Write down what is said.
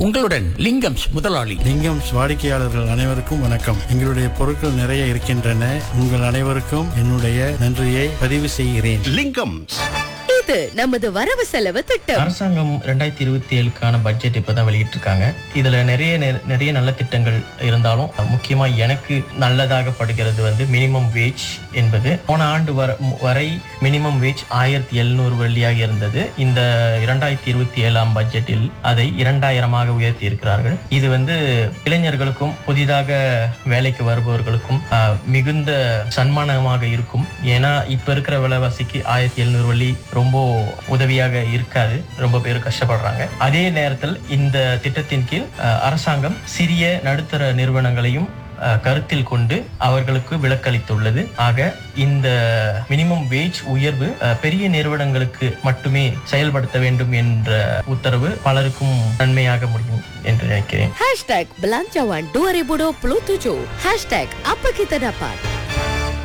உங்களுடன் லிங்கம்ஸ் முதலாளி லிங்கம் வாடிக்கையாளர்கள் அனைவருக்கும் வணக்கம் எங்களுடைய பொருட்கள் நிறைய இருக்கின்றன உங்கள் அனைவருக்கும் என்னுடைய நன்றியை பதிவு செய்கிறேன் லிங்கம்ஸ் இது நமது வரவு செலவு திட்டம் அரசாங்கம் ரெண்டாயிரத்தி இருபத்தி ஏழுக்கான பட்ஜெட் இப்பதான் வெளியிட்டிருக்காங்க இதுல நிறைய நெ- நிறைய நல்ல திட்டங்கள் இருந்தாலும் முக்கியமா எனக்கு நல்லதாக படுகிறது வந்து மினிமம் வேஜ் என்பது போன ஆண்டு வர வரை மினிமம் வேஜ் ஆயிரத்தி எழுநூறு வெள்ளியாக இருந்தது இந்த இரண்டாயிரத்தி இருபத்தி ஏழாம் பட்ஜெட்டில் அதை இரண்டாயிரமாக உயர்த்தி இருக்கிறார்கள் இது வந்து இளைஞர்களுக்கும் புதிதாக வேலைக்கு வருபவர்களுக்கும் ஆஹ், மிகுந்த சன்மானமாக இருக்கும் ஏன்னா இப்ப இருக்கிற விலைவாசிக்கு ஆயிரத்தி எழுநூறு வள்ளி ரொம்ப உதவியாக இருக்காது ரொம்ப பேர் கஷ்டப்படுறாங்க அதே நேரத்தில் இந்த திட்டத்தின் கீழ் அஹ், அரசாங்கம் சிறிய நடுத்தர நிறுவனங்களையும் அஹ், கருத்தில் கொண்டு அவர்களுக்கு விலக்களித்துள்ளது ஆக இந்த மினிமம் வேஜ் உயர்வு அஹ், பெரிய நிறுவனங்களுக்கு மட்டுமே செயல்படுத்த வேண்டும் என்ற உத்தரவு பலருக்கும் நன்மையாக முடியும் என்று நினைக்கிறேன் Hashtag Belanjawan 2027 Hashtag Apa Kita Dapat